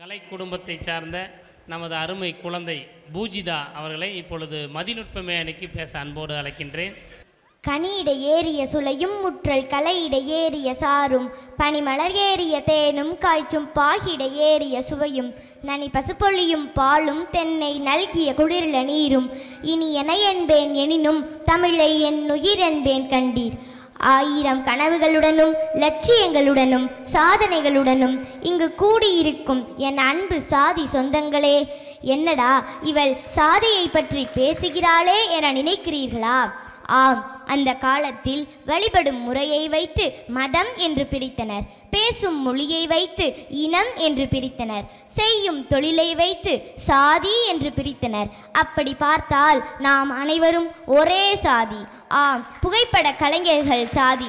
கலை குடும்பத்தை சார்ந்த நமது அருமை குழந்தை பூஜிதா அவர்களை இப்பொழுது மதிநுட்ப மேடைக்கு பேச அன்போடு அழைக்கின்றேன் கனியிட ஏறிய சுளையும் முற்றல் கலையிட ஏறிய சாரும் பனிமலர் ஏறிய தேனும் காய்ச்சும் பாகிட ஏறிய சுவையும் நனி பசுப்பொழியும் பாலும் தென்னை நல்கிய குளிர்ல நீரும் இனி என என்பேன் எனினும் தமிழை என் உயிரென்பேன் கண்டீர் ஆயிரம் கனவுகளுடனும் லட்சியங்களுடனும் சாதனைகளுடனும் இங்கு கூடியிருக்கும் என் அன்பு சாதி சொந்தங்களே என்னடா இவள் சாதியை பற்றி பேசுகிறாளே என நினைக்கிறீர்களா ஆம் அந்த காலத்தில் வழிபடும் முறையை வைத்து மதம் என்று பிரித்தனர் பேசும் மொழியை வைத்து இனம் என்று பிரித்தனர் செய்யும் தொழிலை வைத்து சாதி என்று பிரித்தனர் அப்படி பார்த்தால் நாம் அனைவரும் ஒரே சாதி ஆம் புகைப்பட கலைஞர்கள் சாதி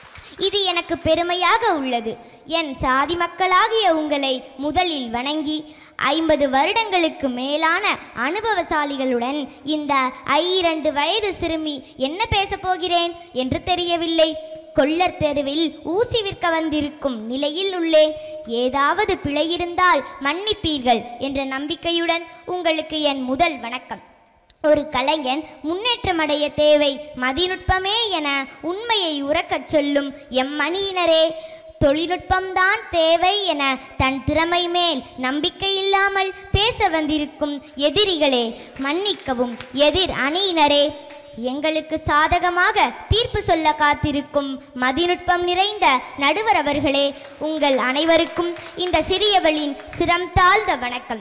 இது எனக்கு பெருமையாக உள்ளது என் சாதி மக்களாகிய உங்களை முதலில் வணங்கி ஐம்பது வருடங்களுக்கு மேலான அனுபவசாலிகளுடன் இந்த ஐரண்டு வயது சிறுமி என்ன பேசப் போகிறேன் என்று தெரியவில்லை கொள்ளர் தெருவில் ஊசி விற்க வந்திருக்கும் நிலையில் உள்ளேன் ஏதாவது பிழை இருந்தால் மன்னிப்பீர்கள் என்ற நம்பிக்கையுடன் உங்களுக்கு என் முதல் வணக்கம் ஒரு கலைஞன் முன்னேற்றமடைய தேவை மதிநுட்பமே என உண்மையை உறக்கச் சொல்லும் எம்மணியினரே தொழில்நுட்பம்தான் தேவை என தன் திறமை மேல் நம்பிக்கை இல்லாமல் பேச வந்திருக்கும் எதிரிகளே மன்னிக்கவும் எதிர் அணியினரே எங்களுக்கு சாதகமாக தீர்ப்பு சொல்ல காத்திருக்கும் மதிநுட்பம் நிறைந்த நடுவர் அவர்களே உங்கள் அனைவருக்கும் இந்த சிறியவளின் சிரம் தாழ்ந்த வணக்கம்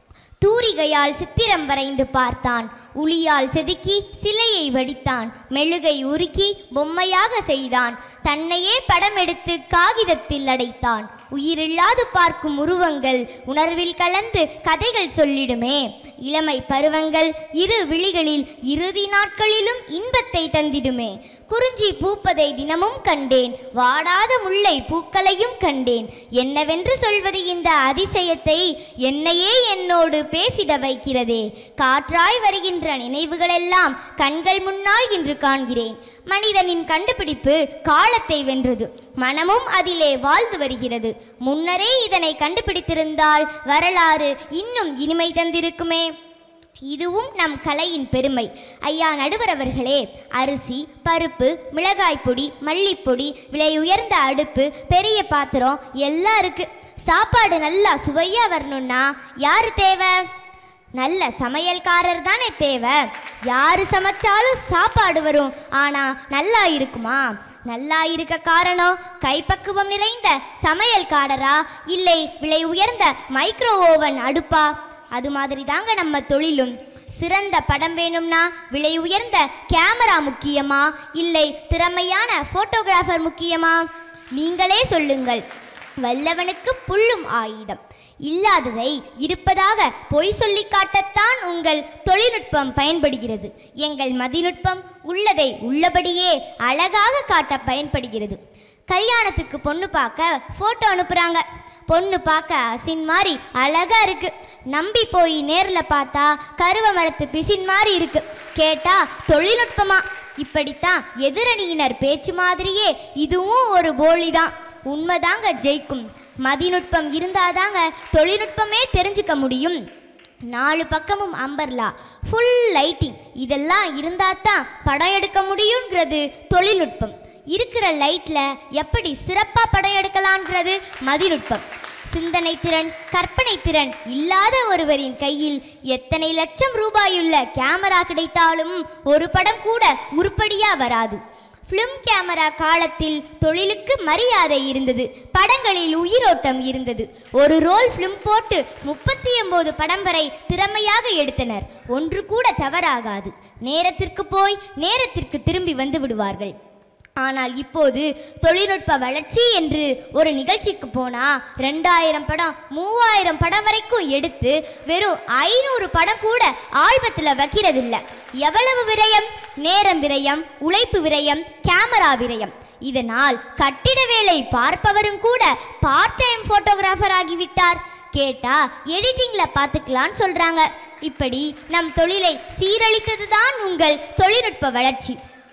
தூரிகையால் சித்திரம் வரைந்து பார்த்தான் உளியால் செதுக்கி சிலையை வடித்தான் மெழுகை உருக்கி பொம்மையாக செய்தான் தன்னையே படம் எடுத்து காகிதத்தில் அடைத்தான் உயிரில்லாது பார்க்கும் உருவங்கள் உணர்வில் கலந்து கதைகள் சொல்லிடுமே இளமை பருவங்கள் இரு விழிகளில் இறுதி நாட்களிலும் இன்பத்தை தந்திடுமே குறிஞ்சி பூப்பதை தினமும் கண்டேன் வாடாத முல்லை பூக்களையும் கண்டேன் என்னவென்று சொல்வது இந்த அதிசயத்தை என்னையே என்னோடு பேசிட வைக்கிறதே காற்றாய் வருகின்ற நினைவுகளெல்லாம் கண்கள் முன்னால் இன்று காண்கிறேன் மனிதனின் கண்டுபிடிப்பு காலத்தை வென்றது மனமும் அதிலே வாழ்ந்து வருகிறது முன்னரே இதனை கண்டுபிடித்திருந்தால் வரலாறு இன்னும் இனிமை தந்திருக்குமே இதுவும் நம் கலையின் பெருமை ஐயா நடுவர் அவர்களே அரிசி பருப்பு மிளகாய் பொடி மல்லிப்பொடி விலை உயர்ந்த அடுப்பு பெரிய பாத்திரம் எல்லாம் இருக்கு சாப்பாடு நல்லா சுவையா வரணும்னா யாரு தேவை நல்ல சமையல்காரர் தானே தேவை யாரு சமைச்சாலும் சாப்பாடு வரும் ஆனா நல்லா இருக்குமா நல்லா இருக்க காரணம் கைப்பக்குவம் நிறைந்த சமையல்காரரா இல்லை விலை உயர்ந்த மைக்ரோ ஓவன் அடுப்பா அது மாதிரி தாங்க நம்ம தொழிலும் சிறந்த படம் வேணும்னா விலை உயர்ந்த கேமரா முக்கியமா இல்லை திறமையான போட்டோகிராஃபர் முக்கியமா நீங்களே சொல்லுங்கள் வல்லவனுக்கு புல்லும் ஆயுதம் இல்லாததை இருப்பதாக பொய் சொல்லி காட்டத்தான் உங்கள் தொழில்நுட்பம் பயன்படுகிறது எங்கள் மதிநுட்பம் உள்ளதை உள்ளபடியே அழகாக காட்ட பயன்படுகிறது கல்யாணத்துக்கு பொண்ணு பார்க்க ஃபோட்டோ அனுப்புகிறாங்க பொண்ணு பார்க்க அசின் மாதிரி அழகா இருக்கு நம்பி போய் நேரில் பார்த்தா கருவ மரத்து பிசின் மாதிரி இருக்கு கேட்டா தொழில்நுட்பமா இப்படித்தான் எதிரணியினர் பேச்சு மாதிரியே இதுவும் ஒரு போலிதான் உண்மைதாங்க ஜெயிக்கும் மதிநுட்பம் இருந்தாதாங்க தொழில்நுட்பமே தெரிஞ்சுக்க முடியும் நாலு பக்கமும் அம்பர்லா ஃபுல் லைட்டிங் இதெல்லாம் இருந்தால் தான் படம் எடுக்க முடியுங்கிறது தொழில்நுட்பம் இருக்கிற லைட்டில் எப்படி சிறப்பாக படம் எடுக்கலான்றது மதிநுட்பம் சிந்தனை திறன் கற்பனை திறன் இல்லாத ஒருவரின் கையில் எத்தனை லட்சம் ரூபாயுள்ள கேமரா கிடைத்தாலும் ஒரு படம் கூட உருப்படியா வராது ஃபிலிம் கேமரா காலத்தில் தொழிலுக்கு மரியாதை இருந்தது படங்களில் உயிரோட்டம் இருந்தது ஒரு ரோல் ஃபிலிம் போட்டு முப்பத்தி ஒன்பது படம் வரை திறமையாக எடுத்தனர் ஒன்று கூட தவறாகாது நேரத்திற்கு போய் நேரத்திற்கு திரும்பி வந்து விடுவார்கள் ஆனால் இப்போது தொழில்நுட்ப வளர்ச்சி என்று ஒரு நிகழ்ச்சிக்கு போனா ரெண்டாயிரம் படம் மூவாயிரம் படம் வரைக்கும் எடுத்து வெறும் ஐநூறு படம் கூட ஆல்பத்தில் வைக்கிறதில்ல எவ்வளவு விரயம் நேரம் விரயம் உழைப்பு விரயம் கேமரா விரயம் இதனால் கட்டிட வேலை பார்ப்பவரும் கூட பார்ட் டைம் போட்டோகிராஃபர் ஆகிவிட்டார் கேட்டா எடிட்டிங்ல பார்த்துக்கலான்னு சொல்றாங்க இப்படி நம் தொழிலை சீரழித்ததுதான் உங்கள் தொழில்நுட்ப வளர்ச்சி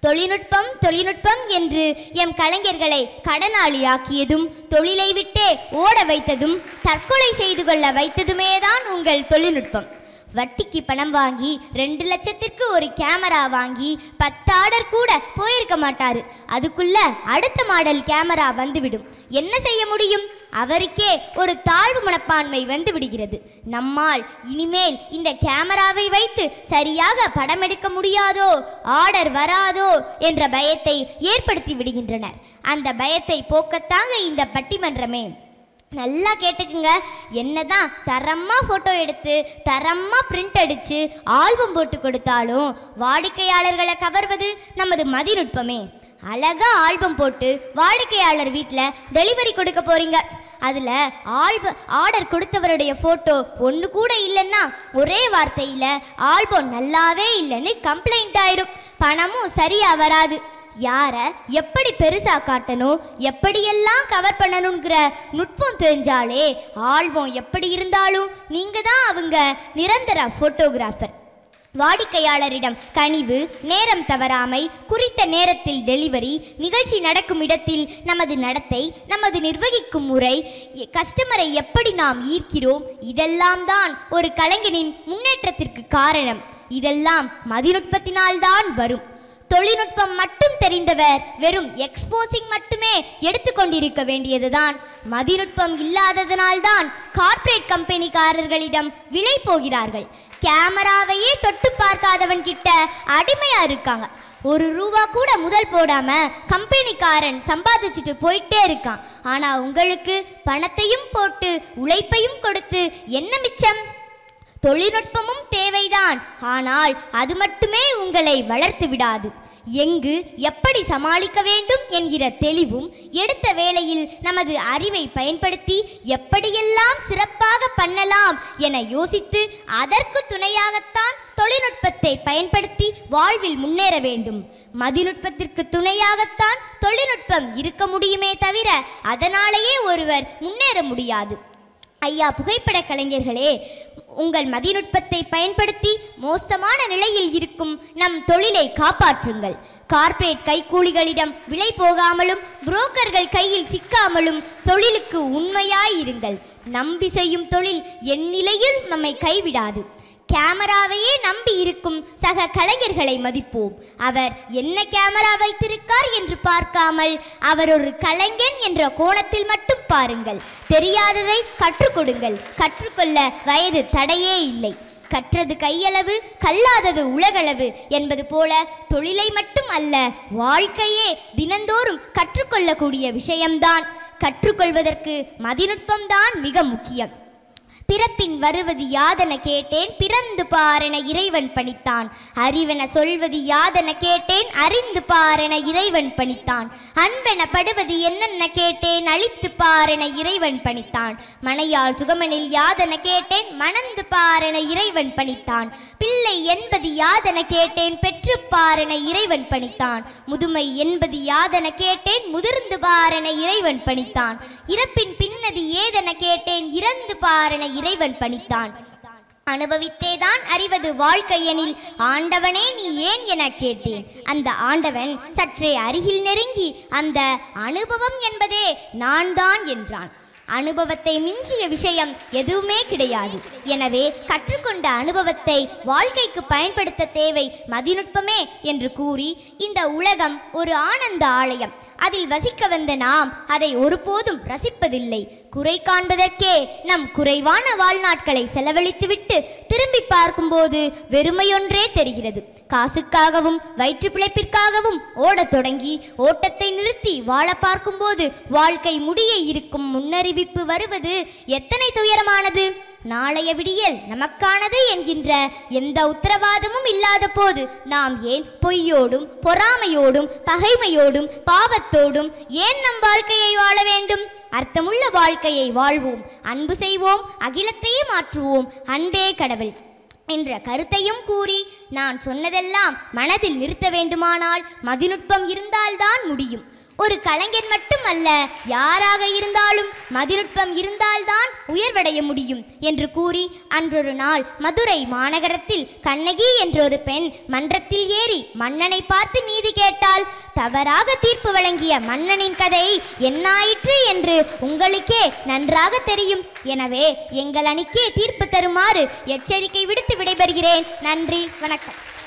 தொழில்நுட்பம் தொழில்நுட்பம் என்று எம் கலைஞர்களை கடனாளியாக்கியதும் தொழிலை விட்டே ஓட வைத்ததும் தற்கொலை செய்து கொள்ள வைத்ததுமேதான் உங்கள் தொழில்நுட்பம் வட்டிக்கு பணம் வாங்கி ரெண்டு லட்சத்திற்கு ஒரு கேமரா வாங்கி பத்து ஆர்டர் கூட போயிருக்க மாட்டாரு அதுக்குள்ள அடுத்த மாடல் கேமரா வந்துவிடும் என்ன செய்ய முடியும் அவருக்கே ஒரு தாழ்வு மனப்பான்மை வந்து விடுகிறது நம்மால் இனிமேல் இந்த கேமராவை வைத்து சரியாக படம் எடுக்க முடியாதோ ஆர்டர் வராதோ என்ற பயத்தை ஏற்படுத்தி விடுகின்றனர் அந்த பயத்தை போக்கத்தாங்க இந்த பட்டிமன்றமே நல்லா கேட்டுக்குங்க என்னதான் தரமா ஃபோட்டோ எடுத்து தரமா பிரிண்ட் அடித்து ஆல்பம் போட்டு கொடுத்தாலும் வாடிக்கையாளர்களை கவர்வது நமது மதிநுட்பமே அழகா ஆல்பம் போட்டு வாடிக்கையாளர் வீட்டில் டெலிவரி கொடுக்க போறீங்க அதில் ஆல்ப ஆர்டர் கொடுத்தவருடைய ஃபோட்டோ ஒன்று கூட இல்லைன்னா ஒரே வார்த்தையில் ஆல்பம் நல்லாவே இல்லைன்னு கம்ப்ளைண்ட் ஆயிரும் பணமும் சரியாக வராது யாரை எப்படி பெருசா காட்டணும் எப்படியெல்லாம் கவர் பண்ணணுங்கிற நுட்பம் தெரிஞ்சாலே ஆல்பம் எப்படி இருந்தாலும் நீங்க தான் அவங்க நிரந்தர ஃபோட்டோகிராஃபர் வாடிக்கையாளரிடம் கனிவு நேரம் தவறாமை குறித்த நேரத்தில் டெலிவரி நிகழ்ச்சி நடக்கும் இடத்தில் நமது நடத்தை நமது நிர்வகிக்கும் முறை எ- கஸ்டமரை எப்படி நாம் ஈர்க்கிறோம் இதெல்லாம் தான் ஒரு கலைஞனின் முன்னேற்றத்திற்கு காரணம் இதெல்லாம் மதிநுட்பத்தினால்தான் வரும் தொழில்நுட்பம் மட்டும் தெரிந்தவர் வெறும் எக்ஸ்போசிங் மட்டுமே எடுத்துக்கொண்டிருக்க வேண்டியதுதான் மதிநுட்பம் இல்லாததனால்தான் கார்ப்பரேட் கம்பெனிக்காரர்களிடம் விலை போகிறார்கள் கேமராவையே தொட்டு பார்க்காதவன் கிட்ட அடிமையா இருக்காங்க ஒரு ரூபா கூட முதல் போடாம கம்பெனிக்காரன் சம்பாதிச்சுட்டு போயிட்டே இருக்கான் ஆனா உங்களுக்கு பணத்தையும் போட்டு உழைப்பையும் கொடுத்து என்ன மிச்சம் தொழில்நுட்பமும் தேவைதான் ஆனால் அது மட்டுமே உங்களை வளர்த்து விடாது எங்கு எப்படி சமாளிக்க வேண்டும் என்கிற தெளிவும் எடுத்த வேளையில் நமது அறிவை பயன்படுத்தி எப்படியெல்லாம் சிறப்பாக பண்ணலாம் என யோசித்து அதற்கு துணையாகத்தான் தொழில்நுட்பத்தை பயன்படுத்தி வாழ்வில் முன்னேற வேண்டும் மதிநுட்பத்திற்கு துணையாகத்தான் தொழில்நுட்பம் இருக்க முடியுமே தவிர அதனாலேயே ஒருவர் முன்னேற முடியாது ஐயா புகைப்பட கலைஞர்களே உங்கள் மதிநுட்பத்தை பயன்படுத்தி மோசமான நிலையில் இருக்கும் நம் தொழிலை காப்பாற்றுங்கள் கார்ப்பரேட் கைக்கூலிகளிடம் விலை போகாமலும் புரோக்கர்கள் கையில் சிக்காமலும் தொழிலுக்கு உண்மையாயிருங்கள் நம்பி செய்யும் தொழில் எந்நிலையில் நம்மை கைவிடாது கேமராவையே நம்பி இருக்கும் சக கலைஞர்களை மதிப்போம் அவர் என்ன கேமரா வைத்திருக்கார் என்று பார்க்காமல் அவர் ஒரு கலைஞன் என்ற கோணத்தில் மட்டும் பாருங்கள் தெரியாததை கற்றுக் கொடுங்கள் கற்றுக்கொள்ள வயது தடையே இல்லை கற்றது கையளவு கல்லாதது உலகளவு என்பது போல தொழிலை மட்டும் அல்ல வாழ்க்கையே தினந்தோறும் கற்றுக்கொள்ளக்கூடிய விஷயம்தான் கற்றுக்கொள்வதற்கு மதிநுட்பம்தான் மிக முக்கியம் பிறப்பின் வருவது யாதென கேட்டேன் பிறந்து பாரென இறைவன் பணித்தான் அறிவென சொல்வது யாதென கேட்டேன் அறிந்து பாரென இறைவன் பணித்தான் அன்பென படுவது என்னென்ன கேட்டேன் அழித்து பாரென இறைவன் பணித்தான் மனையால் சுகமனில் யாதென கேட்டேன் மணந்து பாரென இறைவன் பணித்தான் பிள்ளை என்பது யாதென கேட்டேன் பெற்று பாரென இறைவன் பணித்தான் முதுமை என்பது யாதென கேட்டேன் முதிர்ந்து பாரென இறைவன் பணித்தான் இறப்பின் பின்னது ஏதென கேட்டேன் இறந்து பாரென இறைவன் பணித்தான் அனுபவித்தேதான் அறிவது வாழ்க்கையெனில் ஆண்டவனே நீ ஏன் என கேட்டேன் அந்த ஆண்டவன் சற்றே அருகில் நெருங்கி அந்த அனுபவம் என்பதே நான் தான் என்றான் அனுபவத்தை மிஞ்சிய விஷயம் எதுவுமே கிடையாது எனவே கற்றுக்கொண்ட அனுபவத்தை வாழ்க்கைக்கு பயன்படுத்த தேவை மதிநுட்பமே என்று கூறி இந்த உலகம் ஒரு ஆனந்த ஆலயம் அதில் வசிக்க வந்த நாம் அதை ஒருபோதும் ரசிப்பதில்லை குறை காண்பதற்கே நம் குறைவான வாழ்நாட்களை செலவழித்துவிட்டு திரும்பி பார்க்கும்போது வெறுமையொன்றே தெரிகிறது காசுக்காகவும் வயிற்று பிழைப்பிற்காகவும் ஓடத் தொடங்கி ஓட்டத்தை நிறுத்தி வாழ பார்க்கும்போது வாழ்க்கை முடிய இருக்கும் முன்னறிவிப்பு வருவது எத்தனை துயரமானது நாளைய விடியல் நமக்கானது என்கின்ற எந்த உத்தரவாதமும் இல்லாத போது நாம் ஏன் பொய்யோடும் பொறாமையோடும் பகைமையோடும் பாவத்தோடும் ஏன் நம் வாழ்க்கையை வாழ வேண்டும் அர்த்தமுள்ள வாழ்க்கையை வாழ்வோம் அன்பு செய்வோம் அகிலத்தையே மாற்றுவோம் அன்பே கடவுள் என்ற கருத்தையும் கூறி நான் சொன்னதெல்லாம் மனதில் நிறுத்த வேண்டுமானால் மதிநுட்பம் இருந்தால்தான் முடியும் ஒரு கலைஞன் மட்டுமல்ல யாராக இருந்தாலும் மதிநுட்பம் இருந்தால்தான் உயர்வடைய முடியும் என்று கூறி அன்றொரு நாள் மதுரை மாநகரத்தில் கண்ணகி என்றொரு பெண் மன்றத்தில் ஏறி மன்னனை பார்த்து நீதி கேட்டால் தவறாக தீர்ப்பு வழங்கிய மன்னனின் கதை என்னாயிற்று என்று உங்களுக்கே நன்றாக தெரியும் எனவே எங்கள் அணிக்கே தீர்ப்பு தருமாறு எச்சரிக்கை விடுத்து விடைபெறுகிறேன் நன்றி வணக்கம்